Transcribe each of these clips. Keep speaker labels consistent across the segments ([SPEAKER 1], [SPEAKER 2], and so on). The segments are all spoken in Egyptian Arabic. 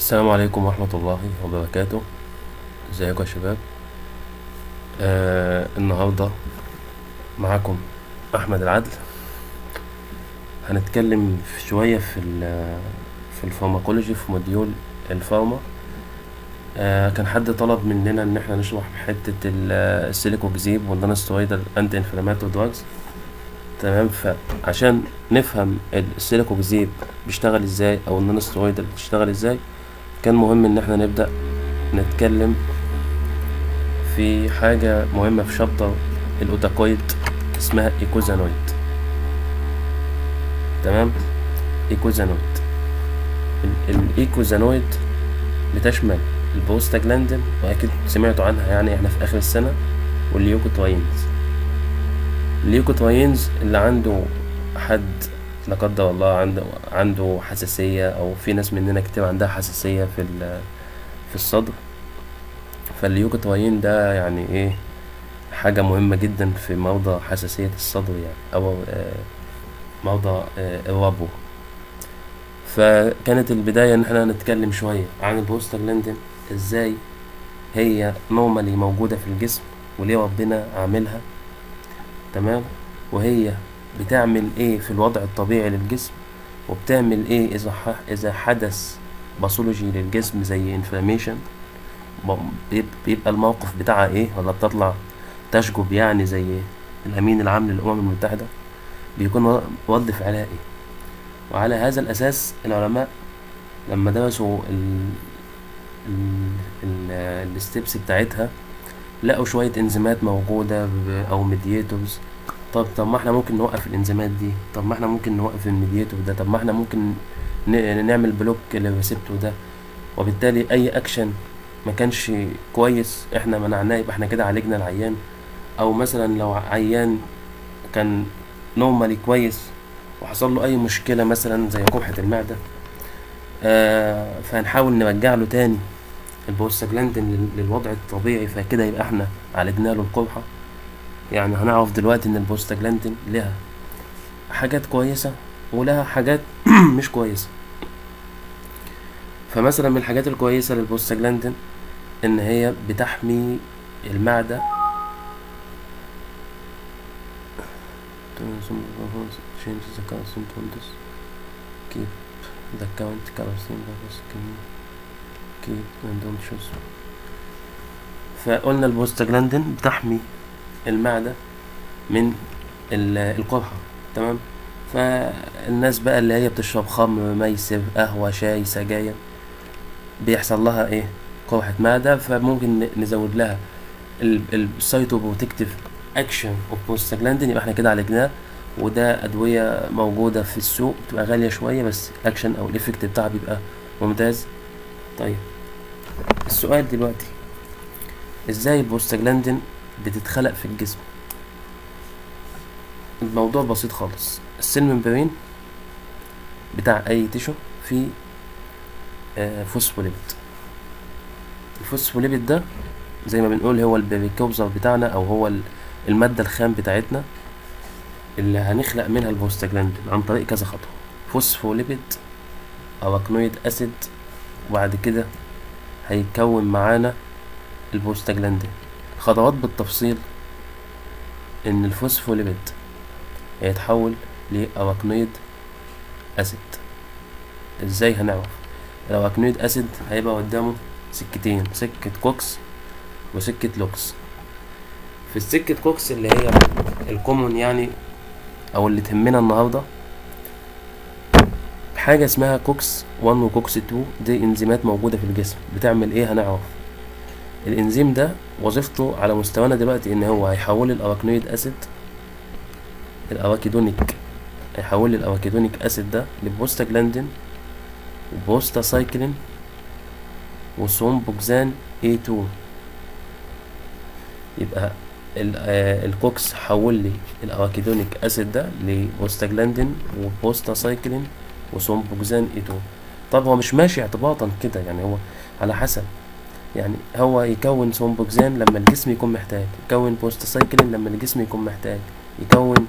[SPEAKER 1] السلام عليكم ورحمة الله وبركاته ازيكم يا شباب آه النهاردة معاكم أحمد العدل هنتكلم في شوية في ال في الفارماكولوجي في موديول الفارما آه كان حد طلب مننا إن احنا نشرح حتة ال- السيليكوكزيب والنونسترويدال أنتي انفلاماتوري دراجز تمام فعشان نفهم السيليكوكزيب بيشتغل ازاي أو النونسترويدال بتشتغل ازاي كان مهم ان احنا نبدأ نتكلم في حاجة مهمة في شابتر الأوتاكويد اسمها ايكوزانويد تمام ايكوزانويد ال- الايكوزانويد بتشمل البروستاجلاندين واكيد سمعتوا عنها يعني احنا في اخر السنة والليوكوتراينز الليوكوتراينز اللي عنده حد لا قدر الله عنده عنده حساسية أو في ناس مننا كتير عندها حساسية في ال- في الصدر فالليوكوتراين ده يعني ايه حاجة مهمة جدا في مرضى حساسية الصدر يعني أو آه، مرضى آه، الربو فكانت البداية إن احنا نتكلم شوية عن البروستاجلاندين ازاي هي نورمالي موجودة في الجسم وليه ربنا عاملها تمام وهي بتعمل ايه في الوضع الطبيعي للجسم وبتعمل ايه اذا ح... اذا حدث باثولوجي للجسم زي انفلاميشن بيبقى الموقف بتاعها ايه ولا بتطلع تشجب يعني زي الامين العام للامم المتحده بيكون و- رد فعلها ايه وعلى هذا الاساس العلماء لما درسوا ال ال ال الستبس بتاعتها لقوا شويه انزيمات موجوده ب- او ميدياتورز طب طب ما احنا ممكن نوقف الانزيمات دي طب ما احنا ممكن نوقف الميدياتور ده طب ما احنا ممكن ن- نعمل بلوك للريسبتور ده وبالتالي اي اكشن ما كانش كويس احنا منعناه يبقى احنا كده عالجنا العيان او مثلا لو عيان كان نورمالي كويس وحصل له اي مشكلة مثلا زي قرحة المعدة آه فهنحاول نرجع له تاني البروستاجلاندين لل- للوضع الطبيعي فكده يبقى احنا عالجنا له القرحة يعني هنعرف دلوقتي ان البروستاجلاندين لها حاجات كويسة ولها حاجات مش كويسة فمثلا من الحاجات الكويسة للبروستاجلاندين ان هي بتحمي المعدة changes the calcium tondus keep the count calcium levels can keep and don't choose فقلنا البروستاجلاندين بتحمي المعدة من ال- القرحة تمام فالناس بقى اللي هي بتشرب خمر ميسر قهوة شاي سجاير بيحصل لها ايه قرحة معدة فممكن ن- نزود لها السايتوبروتكتيف اكشن اوف بروستاجلاندين يبقى احنا كده عالجناه وده ادوية موجودة في السوق بتبقى غالية شوية بس اكشن او الافكت بتاعها بيبقى ممتاز طيب السؤال دلوقتي ازاي البروستاجلاندين بتتخلق في الجسم الموضوع بسيط خالص السيل ممبرين بتاع اي تيشو فيه آه، فوسفوليبيد الفوسفوليبيد ده زي ما بنقول هو البريكوزر بتاعنا او هو ال- المادة الخام بتاعتنا اللي هنخلق منها البروستاجلاندين عن طريق كذا خطوة فوسفوليبيد اراكنويد اسيد وبعد كده هيتكون معانا البروستاجلاندين خطوات بالتفصيل ان الفوسفوليبيد هيتحول لاراكنويد اسيد ازاي هنعرف الاراكنويد اسيد هيبقى قدامه سكتين سكة كوكس وسكة لوكس في السكة كوكس اللي هي الكومون يعني او اللي تهمنا النهارده حاجة اسمها كوكس 1 وكوكس 2 دي انزيمات موجودة في الجسم بتعمل ايه هنعرف الانزيم ده وظيفته على مستوانا دلوقتي ان هو هيحول الاراكنويد اسيد الاراكيدونيك هيحول الاراكيدونيك اسيد ده لبروستاجلاندين وبروستاسايكلين وسومبوكسان A2 يبقى ال- آه، الكوكس حول لي الاراكيدونيك اسيد ده لبروستاجلاندين وبروستاسايكلين وسومبوكسان A2 طب هو مش ماشي اعتباطا كده يعني هو على حسب يعني هو يكون سومبوكسان لما الجسم يكون محتاج يكون بروستاسايكلين لما الجسم يكون محتاج يكون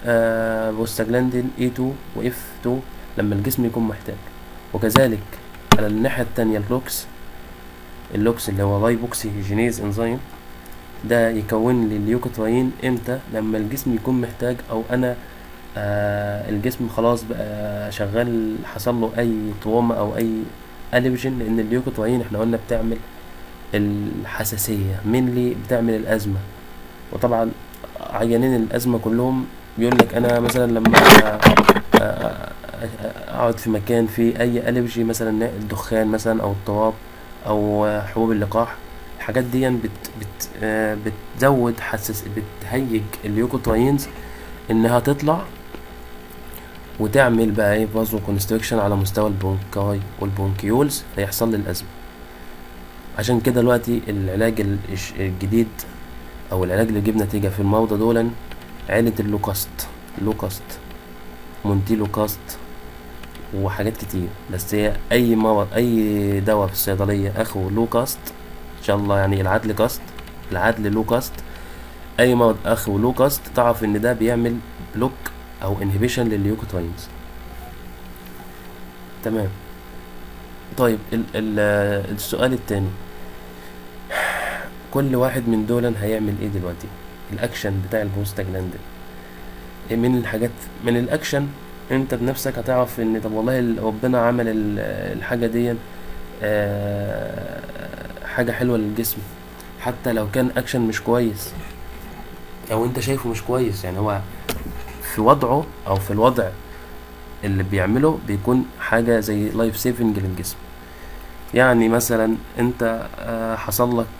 [SPEAKER 1] آه بروستاجلاندين A2 و F2 لما الجسم يكون محتاج وكذلك على الناحية التانية اللوكس اللوكس اللي هو لايبوكسيجينيز انزيم ده يكون لي الليوكوتريين امتى لما الجسم يكون محتاج او انا آه الجسم خلاص بقى شغال حصل له اي تروما او اي الرجين لان الليوكوتريين احنا قلنا بتعمل الحساسية مينلي بتعمل الازمة وطبعا عيانين الازمة كلهم بيقول لك انا مثلا لما آه، آه، اقعد في مكان فيه اي الرجي مثلا الدخان مثلا او التراب او آه، حبوب اللقاح الحاجات دي بت بت آه، بتزود حساس بتهيج الليوكوترينز انها تطلع وتعمل بقى ايه بازو كونستريكشن على مستوى البرونكاي والبرونكيولز فيحصل لي الازمه عشان كده دلوقتي العلاج ال- الش- الجديد او العلاج اللي جاب نتيجه في المرضى دول عيله اللوكاست لوكاست مونتيلوكاست وحاجات كتير بس هي اي مرض اي دواء في الصيدليه اخره لوكاست ان شاء الله يعني العدل كاست العدل لوكاست اي مرض اخره لوكاست تعرف ان ده بيعمل بلوك او انهبيشن للليوكوترينز تمام طيب ال ال السؤال التاني كل واحد من دول هيعمل ايه دلوقتي الاكشن بتاع البروستاجلاندين إيه من الحاجات من الاكشن انت بنفسك هتعرف ان طب والله ال- ربنا عمل ال- الحاجه دي آه، حاجه حلوه للجسم حتى لو كان اكشن مش كويس او انت شايفه مش كويس يعني هو في وضعه او في الوضع اللي بيعمله بيكون حاجه زي لايف سيفنج للجسم يعني مثلا انت آه، حصل لك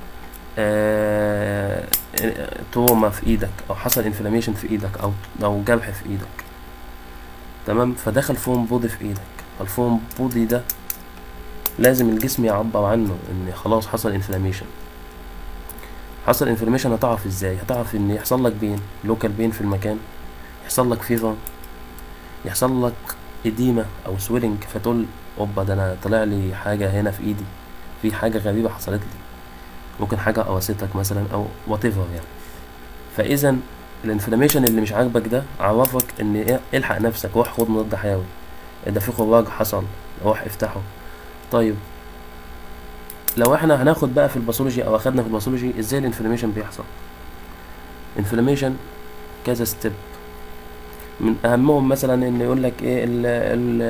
[SPEAKER 1] آه، توما في ايدك او حصل انفلاميشن في ايدك او او جرح في ايدك تمام فدخل فوم بودي في ايدك الفوم بودي ده لازم الجسم يعبر عنه ان خلاص حصل انفلاميشن حصل انفلاميشن هتعرف ازاي هتعرف ان يحصل لك بين لوكال بين في المكان يحصل لك فيفر يحصل لك اديمة او سويلنج فتقول اوبا ده انا طلع لي حاجة هنا في ايدي في حاجة غريبة حصلت لي ممكن حاجة قوستك مثلا او وات يعني فاذا الانفلاميشن اللي مش عاجبك ده عرفك ان إيه- الحق نفسك روح خد مضاد حيوي ده في خراج حصل روح افتحه طيب لو احنا هناخد بقى في الباثولوجي او اخدنا في الباثولوجي ازاي الانفلاميشن بيحصل انفلاميشن كذا ستيب من اهمهم مثلا ان يقول لك ايه ال ال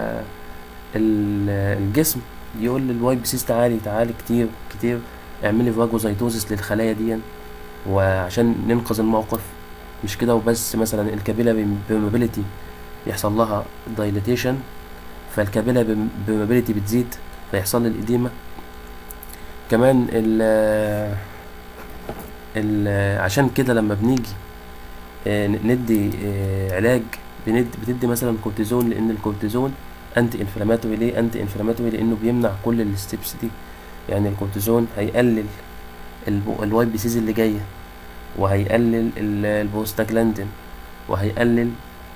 [SPEAKER 1] ال الجسم يقول للواي بي سيس تعالي تعالي كتير كتير اعملي فاجوزايتوزس للخلايا دي وعشان ننقذ الموقف مش كده وبس مثلا الكابيلا بموبيليتي يحصل لها دايليتيشن فالكابيلا بموبيليتي بتزيد فيحصل لي الإديمة كمان ال ال عشان كده لما بنيجي آه، ندي آه، علاج بند بتدي مثلا كورتيزون لان الكورتيزون انتي انفلاماتوري ليه انتي انفلاماتوري لانه بيمنع كل الستبس دي يعني الكورتيزون هيقلل الب- الواي بي سيز اللي جايه وهيقلل ال- البروستاجلاندين وهيقلل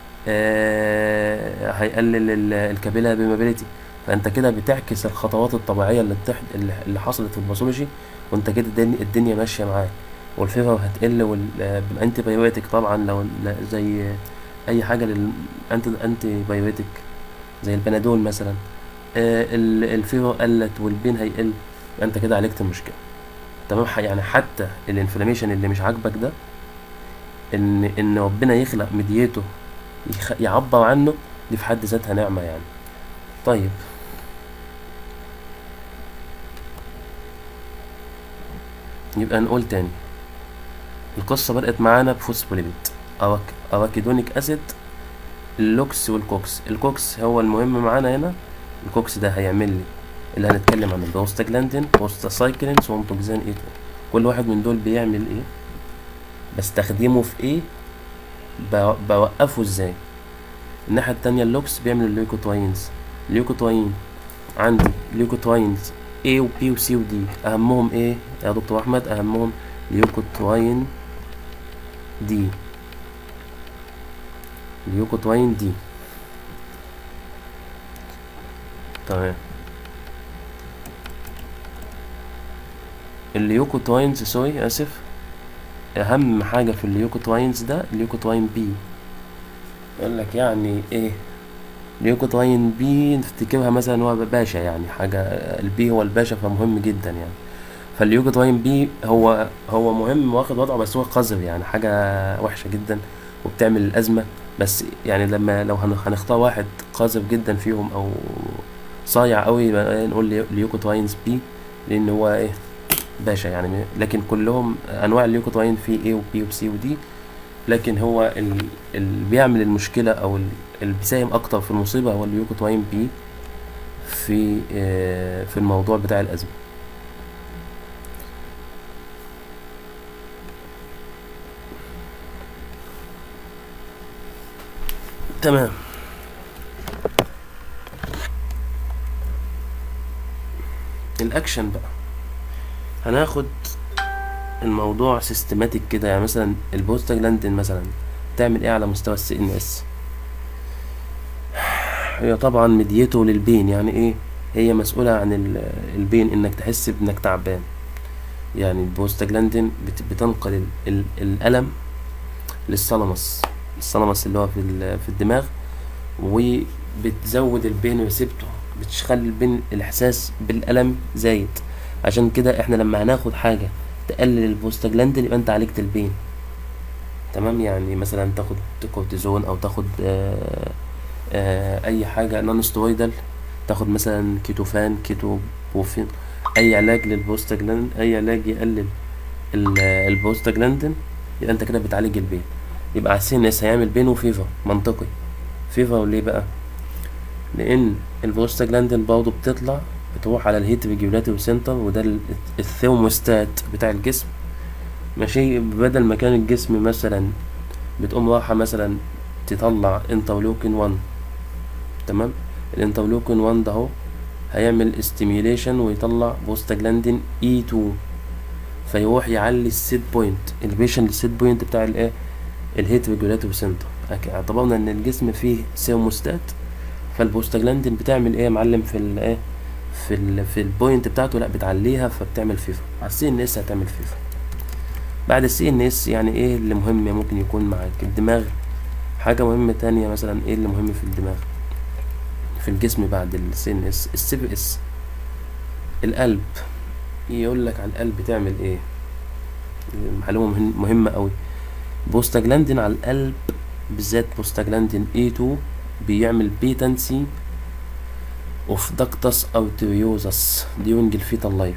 [SPEAKER 1] آه هيقلل ال- الكابيلا بيمابيليتي فانت كده بتعكس الخطوات الطبيعيه اللي بتح... اللي اللي حصلت في الباثولوجي وانت كده الدنيا, الدنيا ماشيه معاك والفيفر هتقل والانتي بايوتيك طبعا لو ال- زي اي حاجه للانتي انتي بايوتيك زي البنادول مثلا آه ال- الفيفر قلت والبين هيقل يبقى انت كده عالجت المشكله تمام ح- يعني حتى الانفلاميشن اللي مش عاجبك ده ان ان ربنا يخلق مديته يخ... يعبر عنه دي في حد ذاتها نعمه يعني طيب يبقى نقول تاني القصة بدأت معانا بفوسفوليبيد أراك أراكيدونيك أسيد اللوكس والكوكس الكوكس هو المهم معانا هنا الكوكس ده هيعمل لي اللي هنتكلم عنه بروستاجلاندين بروستاسايكلين سومتوكسان ايه كل واحد من دول بيعمل ايه بستخدمه في ايه ب- بوقفه ازاي الناحية التانية اللوكس بيعمل الليوكوتوينز الليوكوتوين عندي ليوكوتوينز A و B و C و D أهمهم إيه يا دكتور أحمد أهمهم ليوكوتوين دي ليوكوتوين دي تمام الليوكوتوينز سوري آسف أهم حاجة في الليوكوتوينز ده الليوكوتوين بي يقول لك يعني إيه ليوكوتراين بي نفتكرها مثلا هو باشا يعني حاجة البي هو الباشا فمهم جدا يعني فالليوكوتراين بي هو هو مهم واخد وضعه بس هو قذر يعني حاجة وحشة جدا وبتعمل الأزمة بس يعني لما لو هن- هنختار واحد قذر جدا فيهم أو صايع قوي يبقى نقول لي- ليوكوتراينز بي لأن هو إيه باشا يعني لكن كلهم أنواع الليوكوتراين في A وبي وسي ودي لكن هو ال- اللي بيعمل المشكلة أو ال- اللي بيساهم أكتر في المصيبة هو الليوكوتراين بي في آه، في الموضوع بتاع الأزمة تمام الأكشن بقى هناخد الموضوع سيستماتيك كده يعني مثلا البوستاجلاندين مثلا تعمل ايه على مستوى السي ان اس هي طبعا مديته للبين يعني ايه هي مسؤولة عن ال- البين انك تحس بانك تعبان يعني البوستاجلاندين بت- بتنقل ال- ال- الألم للثالاموس الثالاموس اللي هو في ال- في الدماغ وبتزود البين ريسبتور بتخلي البين الإحساس بالألم زايد عشان كده احنا لما هناخد حاجة تقلل البوستاجلاندين يبقى انت عالجت البين تمام يعني مثلا تاخد كورتيزون او تاخد آه آه اي حاجة نون سترويدال تاخد مثلا كيتوفان كيتو بوفين اي علاج للبوستاجلاند اي علاج يقلل ال- البوستاجلاندين يبقى انت كده بتعالج البين يبقى على السي ان اس هيعمل بين وفيفر منطقي فيفر ليه بقى لان البوستاجلاندين برضه بتطلع بتروح على الهيت ريجولاتوري سنتر وده ال- الثيرموستات بتاع الجسم ماشي بدل ما كان الجسم مثلا بتقوم رايحة مثلا تطلع انترلوكين 1 تمام الانترلوكين 1 ده اهو هيعمل استيميوليشن ويطلع بوستاجلاندين اي 2 فيروح يعلي السيت بوينت البيشن السيت بوينت بتاع الايه الهيت ريجولاتوري سنتر اعتبرنا ان الجسم فيه ثيرموستات فالبوستاجلاندين بتعمل ايه يا معلم في الايه في ال في البوينت بتاعته لا بتعليها فبتعمل فيفا على السي ان اس هتعمل فيفا بعد السي ان اس يعني ايه اللي مهم ممكن يكون معاك الدماغ حاجة مهمة تانية مثلا ايه اللي مهم في الدماغ في الجسم بعد السي ان اس السي بي اس القلب يقول لك على القلب تعمل ايه معلومة مهم- مهمة قوي بوستاجلاندين على القلب بالذات بوستاجلاندين A2 بيعمل بيتنسي اوف داكتس ارتريوزس during الفيتال لايف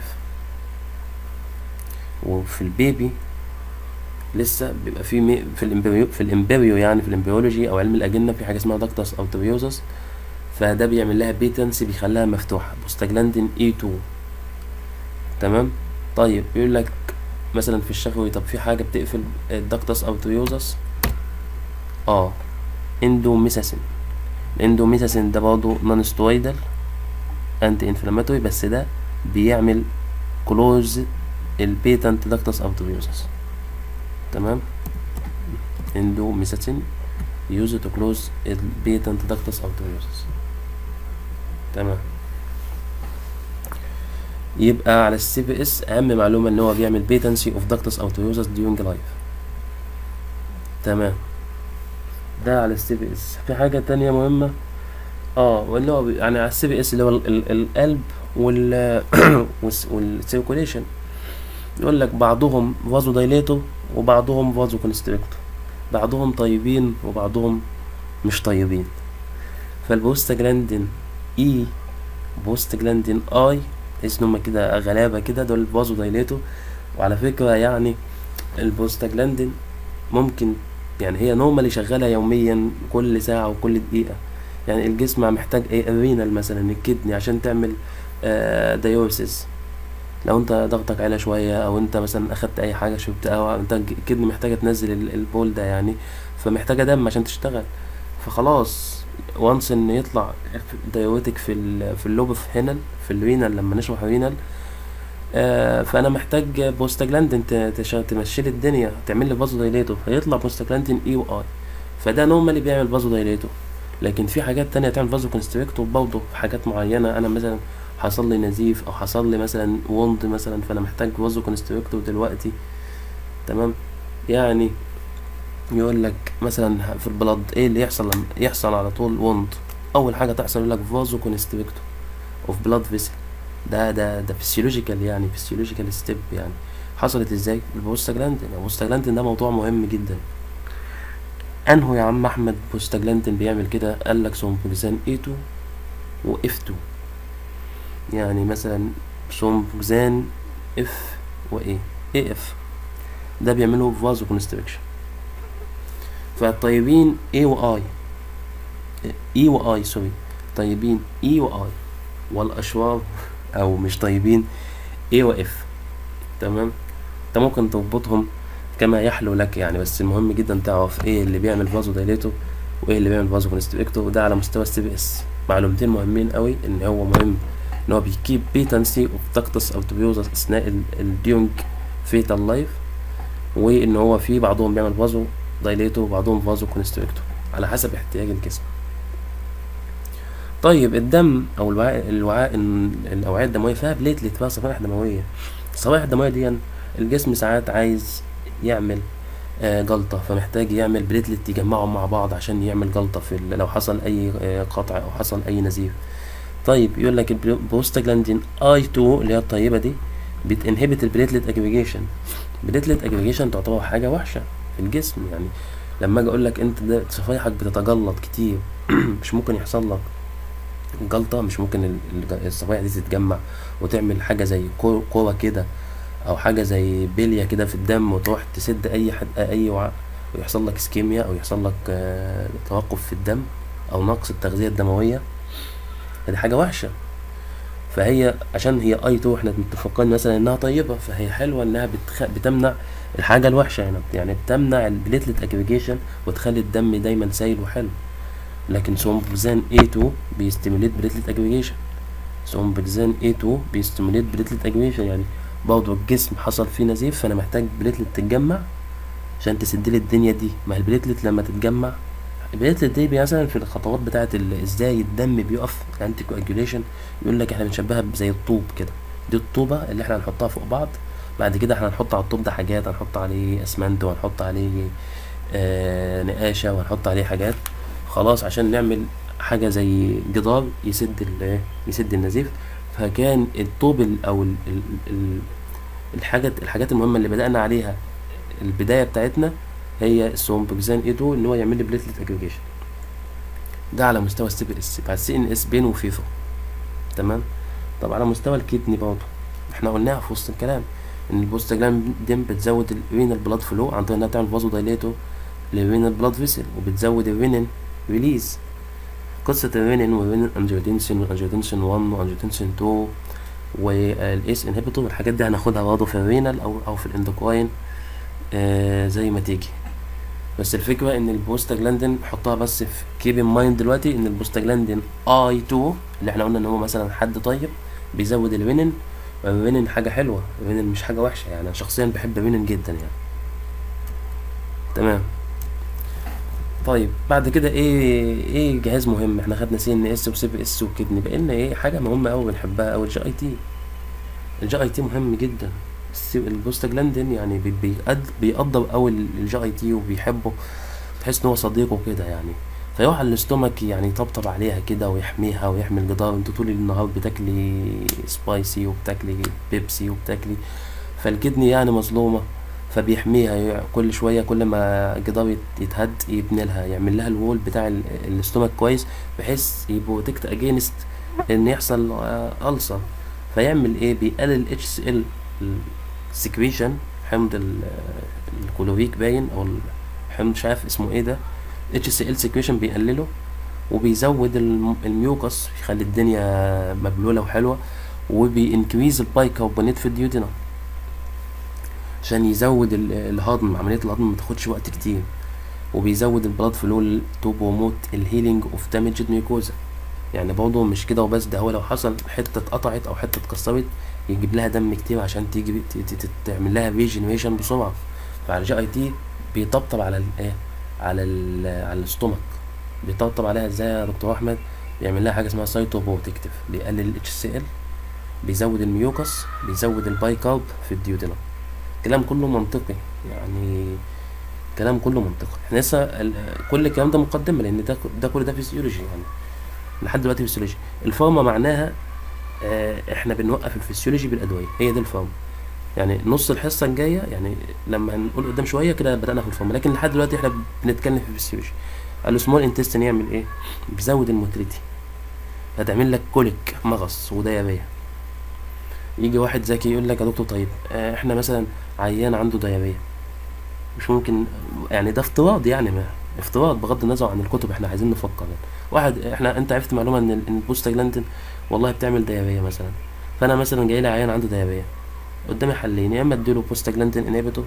[SPEAKER 1] وفي البيبي لسه بيبقى في مي في الامبريو في الامبريو يعني في الامبريولوجي او علم الاجنه في حاجه اسمها داكتس ارتريوزس فده بيعمل لها بيتنسي بيخليها مفتوحه بوستاجلاندين A2 تمام طيب بيقول لك مثلا في الشفوي طب في حاجه بتقفل الداكتس ارتريوزس اه اندوميساسين الاندوميساسين ده برضه نون سترويدال انتي انفلاماتوري بس ده بيعمل كلوز البيتنت داكتس ارتريوزس تمام اندوميساسين يوز تو كلوز البيتنت داكتس ارتريوزس تمام يبقى على السي بي اس اهم معلومه ان هو بيعمل بيتنسي اوف داكتس ارتريوزس ديورنج لايف تمام ده على السي بي اس في حاجه تانية مهمه اه واللي هو بي- يعني على السي بي اس اللي هو ال- ال- القلب وال والسيركوليشن يقول لك بعضهم فازو دايليتور وبعضهم فازو كونستريكتور بعضهم طيبين وبعضهم مش طيبين فالبوستاجلاندين اي بوستاجلاندين اي تحس ان هما كده غلابة كده دول فازو دايليتور وعلى فكرة يعني البوستاجلاندين ممكن يعني هي نورمالي شغالة يوميا كل ساعة وكل دقيقة يعني الجسم محتاج ايه الرينال مثلا الكدني عشان تعمل آه دايورسيس لو انت ضغطك عالي شوية او انت مثلا اخدت اي حاجة شربت قهوة انت الكدني محتاجة تنزل ال- البول ده يعني فمحتاجة دم عشان تشتغل فخلاص وانس ان يطلع دايوريتك في ال في اللوب في هنال في الرينال لما نشرح رينال آه فانا محتاج بوستاجلاندين ت- تش- تمشي لي الدنيا تعمل لي فازو دايليتور فيطلع بوستاجلاندين اي واي فده نورمالي بيعمل فازو دايليتور لكن في حاجات تانية تعمل فازو كونستريكتور برضه في حاجات معينة انا مثلا حصل لي نزيف او حصل لي مثلا ووند مثلا فانا محتاج فازو كونستريكتور دلوقتي تمام يعني يقول لك مثلا في البلد ايه اللي يحصل لما يحصل على طول ووند اول حاجه تحصل يقول لك فازو كونستريكتور اوف بلاد فيسل ده ده ده فيسيولوجيكال يعني فيسيولوجيكال ستيب يعني حصلت ازاي البوستاجلاندين البوستاجلاندين ده موضوع مهم جدا انهو يا عم احمد بوستاجلاندين بيعمل كده قال لك سومبوكسان A2 و F2 يعني مثلا سومبوكسان F و A AF ده بيعملوا فازو كونستريكشن فالطيبين A و I E و I سوري طيبين E و I والأشرار أو مش طيبين A و F تمام انت ممكن تربطهم كما يحلو لك يعني بس المهم جدا تعرف ايه اللي بيعمل فازو دايليتو وايه اللي بيعمل فازو كونستريكتور وده على مستوى السي بي اس معلومتين مهمين قوي ان هو مهم ان هو بيكيب بيتنسي اوف تاكتس ارتبيوزس اثناء الديونج فيتال لايف وان هو في بعضهم بيعمل فازو دايليتو وبعضهم فازو كونستريكتور على حسب احتياج الجسم طيب الدم او الوعاء الوعاء الاوعيه الدمويه فيها بليتلت بقى صفائح دمويه الصفائح الدمويه دي الجسم ساعات عايز يعمل آه جلطة فمحتاج يعمل بليتلت يجمعهم مع بعض عشان يعمل جلطة في لو حصل أي آه قطع أو حصل أي نزيف طيب يقول لك البوستاجلاندين اي 2 اللي هي الطيبة دي بتنهبت البليتلت اجريجيشن البليتلت اجريجيشن تعتبر حاجة وحشة في الجسم يعني لما اجي اقول لك انت ده صفائحك بتتجلط كتير مش ممكن يحصل لك جلطة مش ممكن الصفائح دي تتجمع وتعمل حاجة زي كورة كده او حاجه زي بليه كده في الدم وتروح تسد اي حد اي وعاء ويحصل لك اسكيميا او يحصل لك آه توقف في الدم او نقص التغذيه الدمويه دي حاجه وحشه فهي عشان هي اي 2 احنا متفقين مثلا انها طيبه فهي حلوه انها بتخ... بتمنع الحاجه الوحشه يعني يعني بتمنع البليتلت اجريجيشن وتخلي الدم دايما سايل وحلو لكن سومبوكسان A2 بيستيموليت بليتلت اجريجيشن سومبوكسان A2 بيستيموليت بليتلت اجريجيشن يعني برضه الجسم حصل فيه نزيف فانا محتاج بليتلت تتجمع عشان تسد لي الدنيا دي ما البليتلت لما تتجمع البليتلت دي مثلا في الخطوات بتاعه ازاي الدم بيقف الانتي كواجوليشن يقول لك احنا بنشبهها زي الطوب كده دي الطوبه اللي احنا هنحطها فوق بعض بعد كده احنا هنحط على الطوب ده حاجات هنحط عليه اسمنت وهنحط عليه آه نقاشه وهنحط عليه حاجات خلاص عشان نعمل حاجه زي جدار يسد يسد النزيف فكان الطوب ال او ال ال ال الحاجات الحاجات المهمه اللي بدانا عليها البدايه بتاعتنا هي السومبوكسان اي 2 ان هو يعمل لي بليتلت اجريجيشن ده على مستوى السي بي اس بعد سي ان اس بين وفيفا تمام طب على مستوى الكدني برضه احنا قلناها في وسط الكلام ان البوستاجلاندين بتزود الرينال بلاد فلو عن طريق انها تعمل فازو دايليتو للرينال بلاد فيسل وبتزود الرينين ريليز قصة الرينين والرينين انجيوتنسين والانجيوتنسين 1 وانجيوتنسين 2 والاس انهبيتور الحاجات دي هناخدها برضه في الرينال او او في الاندوكراين آه زي ما تيجي بس الفكرة ان البوستاجلاندين حطها بس في كيب ان مايند دلوقتي ان البوستاجلاندين اي 2 اللي احنا قلنا ان هو مثلا حد طيب بيزود الرينين الرينين حاجة حلوة الرينين مش حاجة وحشة يعني انا شخصيا بحب الرينين جدا يعني تمام طيب بعد كده ايه ايه جهاز مهم احنا خدنا سي ان اس وسي بي اس وكدني بقى لنا ايه حاجه مهمه قوي بنحبها قوي الجي اي تي الجي اي تي مهم جدا البوستاجلاندين يعني بيقد بيقدر قوي الجي اي تي وبيحبه تحس ان هو صديقه كده يعني فيروح على الاستومك يعني يطبطب عليها كده ويحميها ويحمي الجدار انت طول النهار بتاكلي سبايسي وبتاكلي بيبسي وبتاكلي فالكدني يعني مظلومه فبيحميها كل شويه كل ما الجدار يتهد يبني لها يعمل لها الوول بتاع الاستومك كويس بحيث يبروتكت اجينست ان يحصل ألسر فيعمل ايه بيقلل الاتش سي ال سكريشن حمض الكلوريك باين او الحمض مش عارف اسمه ايه ده اتش سي ال سكريشن بيقلله وبيزود الميوكس يخلي الدنيا مبلوله وحلوه وبينكريز البايكربونات في الديودينم عشان يزود الهضم عمليه الهضم ما تاخدش وقت كتير وبيزود البلاد فلو تو بروموت الهيلينج اوف دامجد ميوكوزا يعني برضه مش كده وبس ده هو لو حصل حته اتقطعت او حته اتكسرت يجيب لها دم كتير عشان تيجي تعمل لها ريجنريشن بسرعه فعلى الجي اي تي بيطبطب على الايه على ال على الاستومك بيطبطب عليها ازاي يا دكتور احمد بيعمل لها حاجه اسمها سايتوبروتكتيف بيقلل الاتش سي ال بيزود الميوكس بيزود البايكارب في الديودينم الكلام كله منطقي يعني كلام كله منطقي احنا لسه كل الكلام ده مقدمه لان ده ده كل ده فيسيولوجي يعني لحد دلوقتي فيسيولوجي الفارما معناها آه احنا بنوقف الفسيولوجي بالادويه هي دي الفارما يعني نص الحصه الجايه يعني لما هنقول قدام شويه كده بدانا في الفارما لكن لحد دلوقتي احنا بنتكلم في الفسيولوجي السمول انتستين يعمل ايه بيزود الموتيليتي هتعمل لك كوليك مغص وديابيه يجي واحد ذكي يقول لك يا دكتور طيب آه، احنا مثلا عيان عنده ديابيه مش ممكن يعني ده افتراض يعني ما افتراض بغض النظر عن الكتب احنا عايزين نفكر يعني واحد احنا انت عرفت معلومه ان ال- ان البوستاجلاندين والله بتعمل ديابيه مثلا فانا مثلا جاي لي عيان عنده ديابيه قدامي حلين يا اما اديله بوستاجلاندين انهبيتور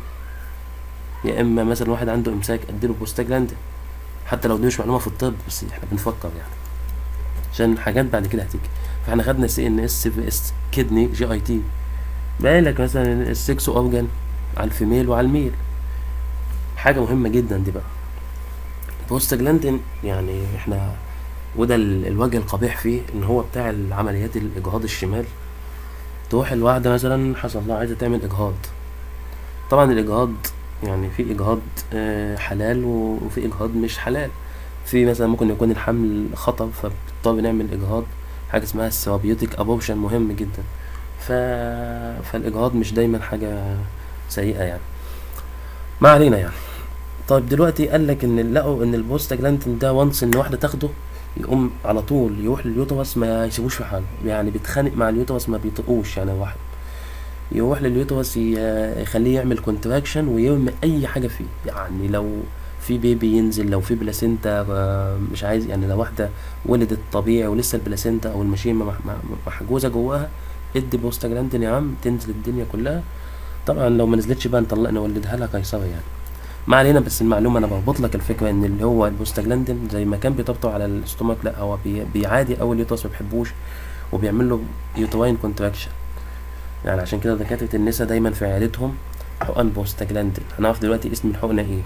[SPEAKER 1] يا اما مثلا واحد عنده امساك اديله بوستاجلاندين حتى لو دي مش معلومه في الطب بس احنا بنفكر يعني عشان حاجات بعد كده هتيجي فاحنا خدنا سي ان اس سي في اس كدني جي اي تي باين لك مثلا السكس اورجان على الفيميل وعلى الميل حاجه مهمه جدا دي بقى البوستاجلاندين يعني احنا وده ال- الوجه القبيح فيه ان هو بتاع العمليات الاجهاض الشمال تروح الواحده مثلا حصل لها عايزه تعمل اجهاض طبعا الاجهاض يعني في اجهاض آه، حلال و- وفي اجهاض مش حلال في مثلا ممكن يكون الحمل خطر فبنضطر نعمل اجهاض حاجه اسمها الثيرابيوتيك ابورشن مهم جدا ف... فالاجهاض مش دايما حاجه سيئه يعني ما علينا يعني طيب دلوقتي قال لك ان لقوا ان البوستاجلاندين ده وانس ان واحده تاخده يقوم على طول يروح لليوترس ما يسيبوش في حاله يعني بيتخانق مع اليوترس ما بيطقوش يعني واحد يروح لليوترس ي- يخليه يعمل كونتراكشن ويرمي اي حاجه فيه يعني لو في بيبي ينزل لو في بلاسينتا آه، مش عايز يعني لو واحده ولدت طبيعي ولسه البلاسينتا او المشيمه مح- مح- محجوزه جواها ادي بوستاجلاندين يا عم تنزل الدنيا كلها طبعا لو ما نزلتش بقى نطلق نولدها لها قيصري يعني ما علينا بس المعلومه انا بربط لك الفكره ان اللي هو البوستاجلاندين زي ما كان بيطبطب على الاستومك لا هو بي بيعادي اول يوترس ما بيحبوش وبيعمل له يوتراين كونتراكشن يعني عشان كده دكاتره النساء دايما في عيادتهم حقن بوستاجلاندين هنعرف دلوقتي اسم الحقنه ايه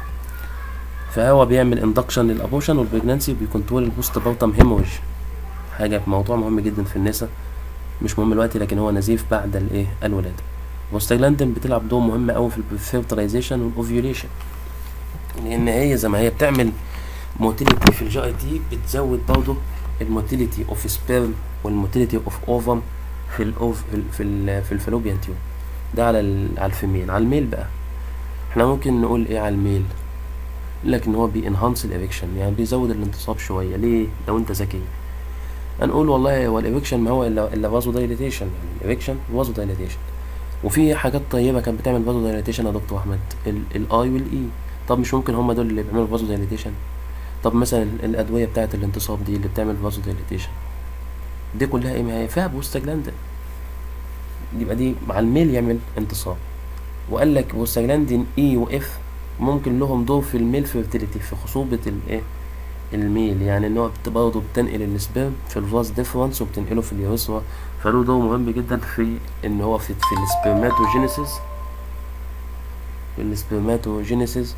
[SPEAKER 1] فهو بيعمل اندكشن للابوشن والبريجنانسي وبيكنترول البوست بارتم هيموريج حاجه موضوع مهم جدا في النساء مش مهم دلوقتي لكن هو نزيف بعد الايه الولاده بوستاجلاندين بتلعب دور مهم قوي في الفيرتلايزيشن والاوفيوليشن لان هي زي ما هي بتعمل موتيليتي في الجي اي تي بتزود برضه الموتيليتي اوف سبيرم والموتيليتي اوف اوفم في الاوف في ال في, ال في الفالوبيان تيوب ده على ال على الفيميل على الميل بقى احنا ممكن نقول ايه على الميل لكن هو بينهانس الاريكشن يعني بيزود الانتصاب شويه ليه لو انت ذكي هنقول والله هو الاريكشن ما هو الا الا فازو دايليتيشن يعني الاريكشن فازو دايليتيشن وفي حاجات طيبه كانت بتعمل فازو دايليتيشن يا دكتور احمد الاي والاي طب مش ممكن هما دول اللي بيعملوا فازو دايليتيشن طب مثلا الادويه بتاعه الانتصاب دي اللي بتعمل فازو دايليتيشن دي كلها ايه ما هي فيها بوستاجلاندين يبقى دي مع الميل يعمل انتصاب وقال لك بوستاجلاندين اي واف ممكن لهم دور في الميل فيرتيليتي في خصوبه الايه الميل يعني ان هو بت- برضه بتنقل السبيرم في الفاز ديفرنس وبتنقله في اليوريثرا فله دور مهم جدا في ان هو في في السبرماتوجينيسيس في السبرماتوجينيسيس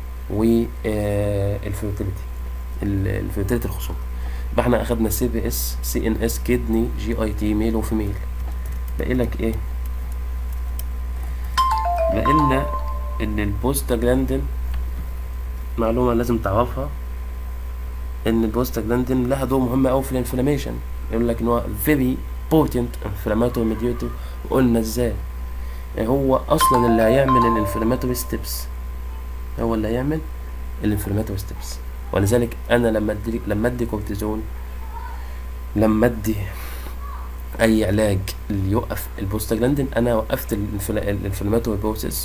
[SPEAKER 1] والفيرتيليتي الفيرتيليتي الخصوبة يبقى احنا اخدنا سي بي اس سي ان اس كدني جي اي تي ميل وفيميل باقي لك ايه باقي لنا ان البوستاجلاندين معلومة لازم تعرفها ان البوستاجلاندين لها دور مهم قوي في الانفلاميشن يقول لك ان هو very potent inflammatory mediator وقلنا ازاي يعني هو اصلا اللي هيعمل الانفلاماتوري ستيبس هو اللي هيعمل الانفلاماتوري ستيبس ولذلك انا لما ادي لما ادي كورتيزون لما ادي اي علاج اللي يوقف البوستاجلاندين انا وقفت الانفلاماتوري بروسيس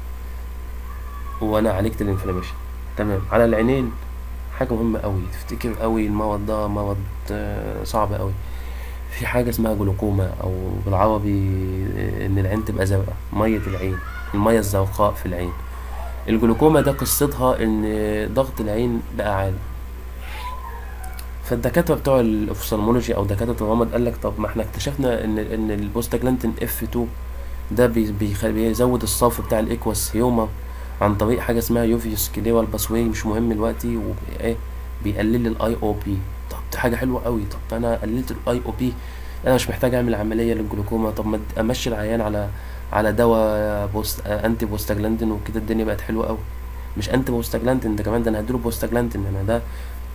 [SPEAKER 1] وانا عالجت الانفلاميشن تمام على العينين حاجه مهمه قوي تفتكر قوي المرض ده مرض آه، صعب قوي في حاجه اسمها جلوكوما او بالعربي آه، ان العين تبقى زرقاء ميه العين الميه الزرقاء في العين الجلوكوما ده قصتها ان ضغط العين بقى عالي فالدكاتره بتوع الاوفثالمولوجي او دكاتره الرمد قال لك طب ما احنا اكتشفنا ان ان البوستاجلاندين اف 2 ده بي- بيخلي بيزود الصف بتاع الايكوس هيوما عن طريق حاجه اسمها يوفيوس كليوال باسواي مش مهم دلوقتي وايه بيقلل الاي او بي طب دي حاجه حلوه قوي طب انا قللت الاي او بي انا مش محتاج اعمل عمليه للجلوكوما طب ما امشي العيان على على دواء بوست انتي بوستاجلاندين وكده الدنيا بقت حلوه قوي مش انتي بوستاجلاندين ده كمان ده انا هديله بوستاجلاندين انا ده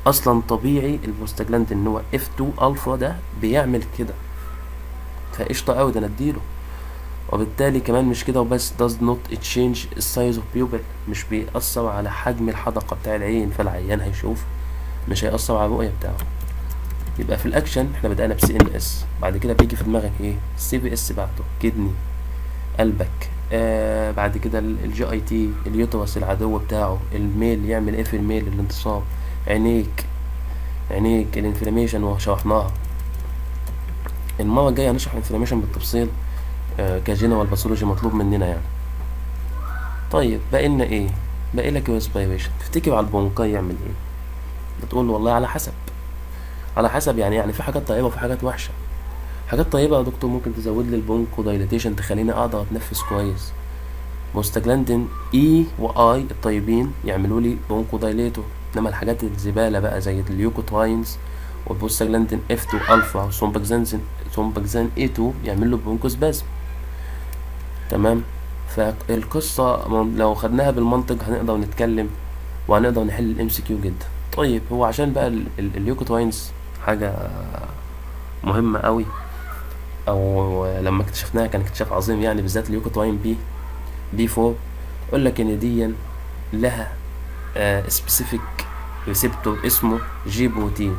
[SPEAKER 1] اصلا طبيعي البوستاجلاندين ان هو اف 2 الفا ده بيعمل كده فقشطة قوي ده نديله وبالتالي كمان مش كده وبس does not change the size of pupil مش بيأثر على حجم الحدقة بتاع العين فالعيان هيشوف مش هيأثر على الرؤية بتاعه يبقى في الاكشن احنا بدأنا بسي ان اس بعد كده بيجي في دماغك ايه السي في اس بعده كدني قلبك آه بعد كده الجي اي تي اليوترس العدو بتاعه الميل يعمل ايه في الميل الانتصاب عينيك عينيك الانفلاميشن وشرحناها المرة الجاية هنشرح الانفلاميشن بالتفصيل آه كجنرال باثولوجي مطلوب مننا يعني طيب باقي لنا ايه باقي لك ريسبيريشن تفتكر على البونكاي يعمل ايه بتقول له والله على حسب على حسب يعني يعني في حاجات طيبه وفي حاجات وحشه حاجات طيبه يا دكتور ممكن تزود لي البونكو دايليتيشن تخليني اقدر اتنفس كويس بوستاجلاندين اي واي الطيبين يعملوا لي بونكو دايليتور انما الحاجات الزباله بقى زي اليوكوتراينز والبوستاجلاندين اف 2 الفا وسومباكزان سومباكزان اي 2 يعمل له بونكوسبازم تمام فالقصه لو خدناها بالمنطق هنقدر نتكلم وهنقدر نحل الام سي كيو جدا طيب هو عشان بقى اليوكوتراينز حاجه مهمه قوي او لما اكتشفناها كان اكتشاف عظيم يعني بالذات اليوكوتراين بي بي 4 يقول لك ان دي لها سبيسيفيك ريسبتور اسمه جي بروتين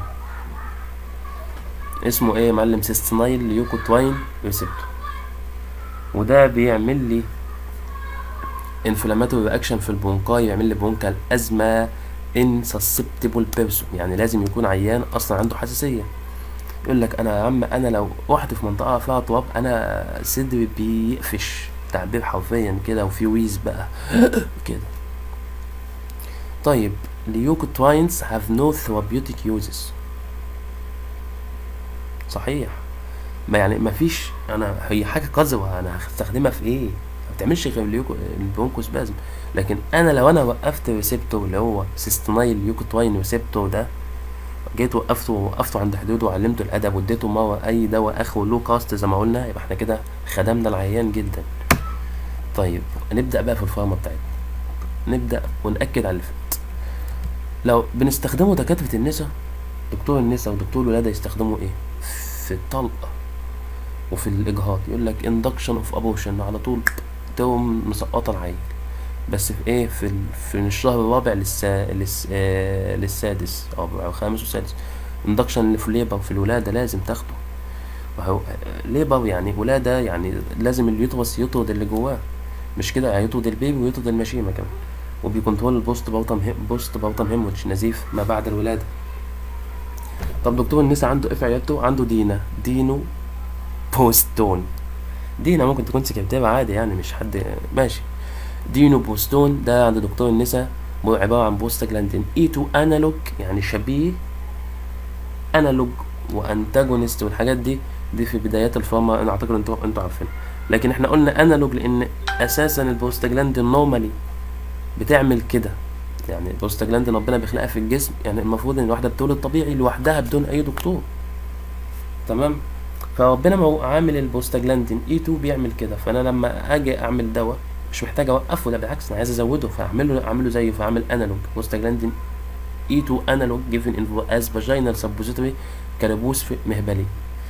[SPEAKER 1] اسمه ايه يا معلم سيستينايل ليوكوتراين ريسبتور وده بيعمل لي انفلاماتوري رياكشن في البونكاي يعمل لي برونكال ازمه ان سسبتبل بيرسون يعني لازم يكون عيان اصلا عنده حساسيه يقول لك انا يا عم انا لو رحت في منطقه فيها تراب انا صدري بيقفش تعبير حرفيا كده وفي ويز بقى كده طيب ليوكوتراينز have no therapeutic uses صحيح ما يعني ما فيش انا هي حاجه قذره انا هستخدمها في ايه ما بتعملش غير اليوكو البرونكوسبازم لكن انا لو انا وقفت ريسبتور اللي هو سيستنايل يوكوتراين ريسبتور ده جيت وقفته وقفته عند حدوده وعلمته الادب واديته مره اي دواء اخره لو كاست زي ما قلنا يبقى احنا كده خدمنا العيان جدا طيب نبدا بقى في الفارما بتاعتنا نبدا ونأكد على اللي فات لو بنستخدمه دكاتره النساء دكتور النساء ودكتور الولاده يستخدموا ايه في الطلقه وفي الاجهاض يقول لك اندكشن اوف ابوشن على طول تقوم مسقطه العيل بس في ايه في ال... في الشهر الرابع للسا... للس... آه... للسادس او او الخامس والسادس اندكشن في الليبر في الولاده لازم تاخده وهو ليبر يعني ولاده يعني لازم اليوترس يطرد اللي جواه مش كده هيطرد البيبي ويطرد المشيمه كمان وبيكنترول البوست بوتم بوست بوتم هيموج نزيف ما بعد الولاده طب دكتور النساء عنده ايه في عيادته عنده دينا دينو بوستون دينا ممكن تكون سكرتيرة عادي يعني مش حد ماشي دينو بوستون ده عند دكتور النساء عبارة عن بوستاجلاندين اي 2 انالوج يعني شبيه انالوج وانتاجونست والحاجات دي دي في بدايات الفارما انا اعتقد انتوا انتوا عارفين لكن احنا قلنا انالوج لان اساسا البوستاجلاندين نورمالي بتعمل كده يعني البوستاجلاندين ربنا بيخلقها في الجسم يعني المفروض ان الواحده بتولد طبيعي لوحدها بدون اي دكتور تمام فربنا ما هو عامل البوستاجلاندين اي 2 بيعمل كده فانا لما اجي اعمل دواء مش محتاج اوقفه لا بالعكس انا عايز ازوده فاعمل له اعمله زيه فاعمل انالوج بوستاجلاندين اي 2 انالوج جيفن ان از فاجينال سبوزيتوري كربوس في مهبلي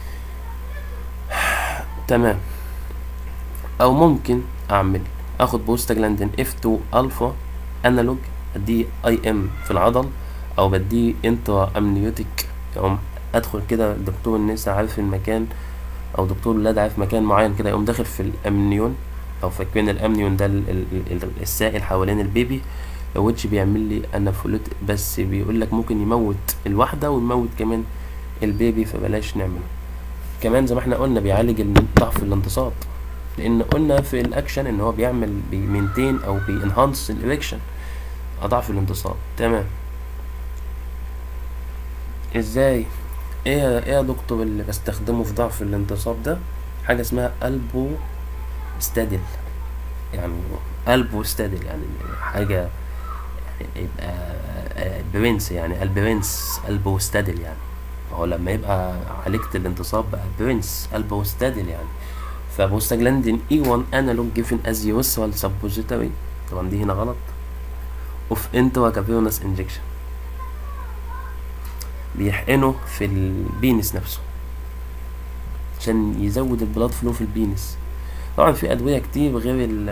[SPEAKER 1] تمام او ممكن اعمل اخد بوستاجلاندين اف 2 الفا انالوج اديه اي ام في العضل او بديه انترا امنيوتيك يقوم ادخل كده دكتور النساء عارف المكان او دكتور الولاد عارف مكان معين كده يقوم داخل في الامنيون او فاكرين الامنيون ده ال ال ال السائل حوالين البيبي ويتش بيعمل لي انافولوت بس بيقول لك ممكن يموت الواحده ويموت كمان البيبي فبلاش نعمله كمان زي ما احنا قلنا بيعالج ضعف الانتصاب لان قلنا في الاكشن ان هو بيعمل بيمنتين او بينهانس الاريكشن اضعف الانتصاب تمام ازاي ايه ايه يا دكتور اللي بستخدمه في ضعف الانتصاب ده حاجه اسمها البو ستادل يعني البو ستادل يعني حاجه يعني يبقى برنس يعني البرنس البو ستادل يعني هو لما يبقى عالجت الانتصاب بقى برنس البو ستادل يعني فبوستاجلاندين اي 1 انالوج جيفن از يوسوال سبوزيتوري طبعا دي هنا غلط اوف انترا كافيرونس انجكشن بيحقنه في البينس نفسه عشان يزود البلاد فلو في البينس طبعا في ادويه كتير غير ال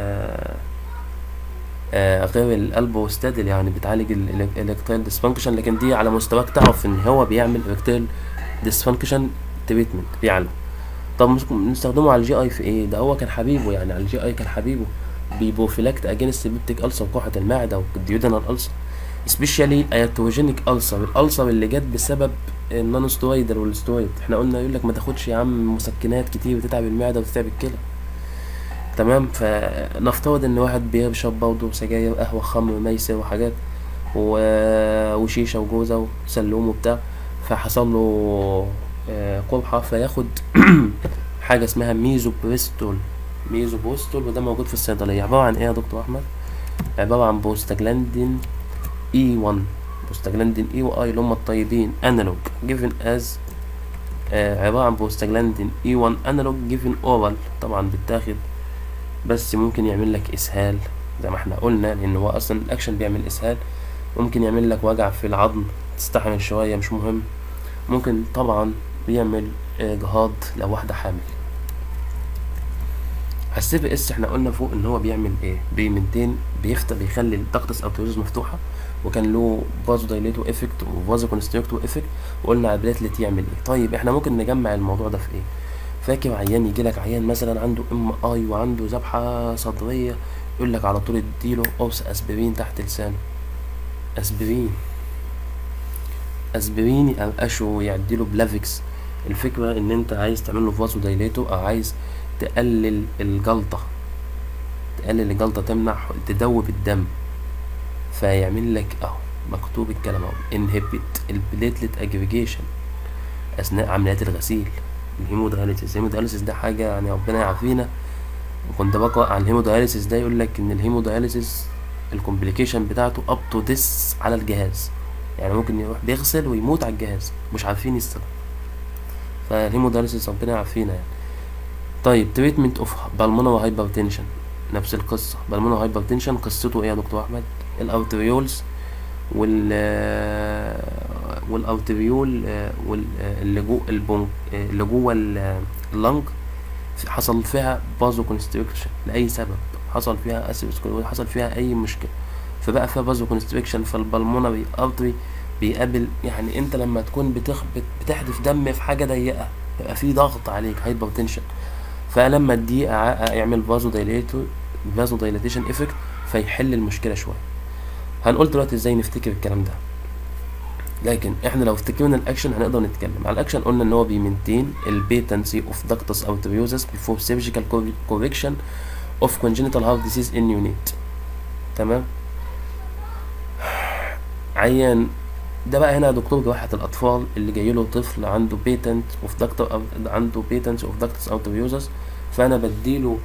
[SPEAKER 1] آه، غير الالبوستادل يعني بتعالج الالكتريال ديسفانكشن لكن دي على مستواك تعرف ان هو بيعمل الكتريال ديسفانكشن تريتمنت بيعالجه طب مش- نستخدمه على الجي اي في ايه ده هو كان حبيبه يعني على الجي اي كان حبيبه بيبروفيلاكت اجينست بيبتيك ألسر قرحة المعدة والديودينال ألسر سبيشالي اياتروجينيك ألسر الألسر اللي جت بسبب النون سترويدال والسترويد احنا قلنا يقول لك ما تاخدش يا عم مسكنات كتير بتتعب المعدة وتتعب الكلى تمام فنفترض ان واحد بيشرب برضه سجاير قهوة خمر ميسر وحاجات و... وشيشة وجوزة وسلوم وبتاع فحصل له آه، قرحة فياخد حاجة اسمها ميزوبريستول ميزوبريستول وده موجود في الصيدلية عبارة عن ايه يا دكتور أحمد؟ عبارة عن بوستاجلاندين اي 1 بوستاجلاندين اي واي اللي هم الطيبين انالوج given as آه عبارة عن بوستاجلاندين اي 1 انالوج given اورال طبعا بتاخد بس ممكن يعمل لك اسهال زي ما احنا قلنا لان هو اصلا الاكشن بيعمل اسهال ممكن يعمل لك وجع في العظم تستحمل شوية مش مهم ممكن طبعا بيعمل اجهاض لو واحدة حامل السي بي اس احنا قلنا فوق ان هو بيعمل ايه بيمنتين بيفتح بيخلي الدكتس اوتوريز مفتوحه وكان له فازو دايليتو افكت وفازو كونستريكتو افكت وقلنا على البلاتلت يعمل ايه طيب احنا ممكن نجمع الموضوع ده في ايه فاكر عيان يجي لك عيان مثلا عنده ام اي وعنده ذبحه صدريه يقول لك على طول اديله قرص اسبرين تحت لسانه اسبرين اسبرين يقرقشه يعديله بلافكس الفكره ان انت عايز تعمل له فازو دايليتو او عايز تقلل الجلطه تقلل الجلطه تمنع تدوب الدم فيعمل لك اهو مكتوب الكلام اهو انهبت البليتلت اجريجيشن اثناء عمليات الغسيل الهيمودياليسيس الهيمودياليسيس ده حاجه يعني ربنا يعافينا وكنت بقرا عن الهيمودياليسيس ده يقول لك ان الهيمودياليسيس الكومبليكيشن بتاعته اب تو ديس على الجهاز يعني ممكن يروح بيغسل ويموت على الجهاز مش عارفين السبب فالهيمودياليسيس ربنا يعافينا يعني طيب تريتمنت اوف بالمونر هايبرتنشن نفس القصة بالمونر هايبرتنشن قصته ايه يا دكتور احمد الارتريولز وال والارتريول واللي جوه البون اللي جوه اللنج حصل فيها بازو كونستريكشن لاي سبب حصل فيها اسيروسكلوز حصل فيها اي مشكله فبقى فيها بازو كونستريكشن فالبلمونري ارتري بيقابل يعني انت لما تكون بتخ... بتحدف دم في حاجه ضيقه يبقى في ضغط عليك هايبرتنشن فلما تضيق يعمل فازو دايليتو فازو دايليتيشن افكت فيحل المشكله شويه هنقول دلوقتي ازاي نفتكر الكلام ده لكن احنا لو افتكرنا الاكشن هنقدر نتكلم على الاكشن قلنا ان هو بيمنتين البيتنسي اوف داكتس اوتريوزس بيفور سيرجيكال كوريكشن اوف congenital heart disease in unit تمام عيان ده بقى هنا دكتور جراحة الأطفال اللي جاي له طفل عنده بيتنت اوف دكتور عنده بيتنت اوف دكتس اوتريوزس فأنا بديله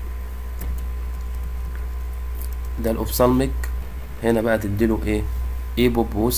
[SPEAKER 1] ده الأوبسالميك هنا بقى تديله ايه ايبو